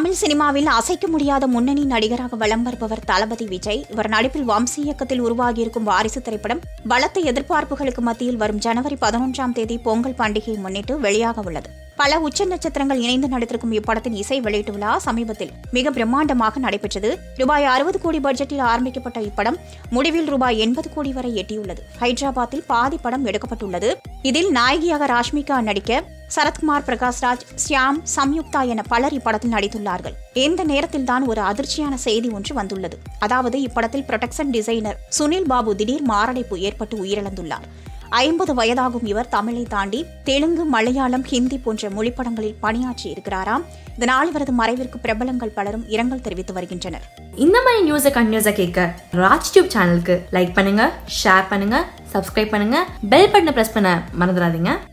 தமிழ் சினிமாவில் அசைக்க முடியாத முன்னணி நடிகராக வலம் வருபவர் தளபதி விஜய் இவர் நடிப்பில் வம்சி இயக்கத்தில் உருவாகியிருக்கும் வாரிசு திரைப்படம் பலத்த எதிர்பார்ப்புகளுக்கு மத்தியில் வரும் ஜனவரி பதினொன்றாம் தேதி பொங்கல் பண்டிகையை முன்னிட்டு வெளியாக உள்ளது பல உச்ச நட்சத்திரங்கள் இணைந்து நடித்திருக்கும் இப்படத்தின் இசை வெளியீட்டு விழா சமீபத்தில் மிக பிரம்மாண்டமாக நடைபெற்றது ரூபாய் அறுபது கோடி பட்ஜெட்டில் ஆரம்பிக்கப்பட்ட இப்படம் முடிவில் ரூபாய் எண்பது கோடி வரை எட்டியுள்ளது ஹைதராபாத்தில் பாதி படம் எடுக்கப்பட்டுள்ளது இதில் நாயகியாக ராஷ்மிகா நடிக்க சரத்குமார் பிரகாஷ்ராஜ் சியாம் சம்யுக்தா என பலர் இப்படத்தில் நடித்துள்ளார்கள் இந்த நேரத்தில் தான் ஒரு அதிர்ச்சியான செய்தி ஒன்று வந்துள்ளது அதாவது இப்படத்தில் ப்ரொடெக்ஷன் டிசைனர் சுனில் பாபு திடீர் மாரடைப்பு ஏற்பட்டு உயிரிழந்துள்ளார் ஐம்பது வயதாகும் இவர் தமிழை தாண்டி தெலுங்கு மலையாளம் ஹிந்தி போன்ற மொழிப்படங்களில் பணியாற்றி இருக்கிறாராம் இதனால் இவரது மறைவிற்கு பிரபலங்கள் பலரும் இரங்கல் தெரிவித்து வருகின்றனர் இந்த மாதிரி நியூஸை கண்டினியூஸாக கேட்க ராஜ் டியூப் சேனலுக்கு லைக் பண்ணுங்க ஷேர் பண்ணுங்க சப்ஸ்கிரைப் பண்ணுங்க பெல் பட்டனை ப்ரெஸ் பண்ண மறந்துடாதீங்க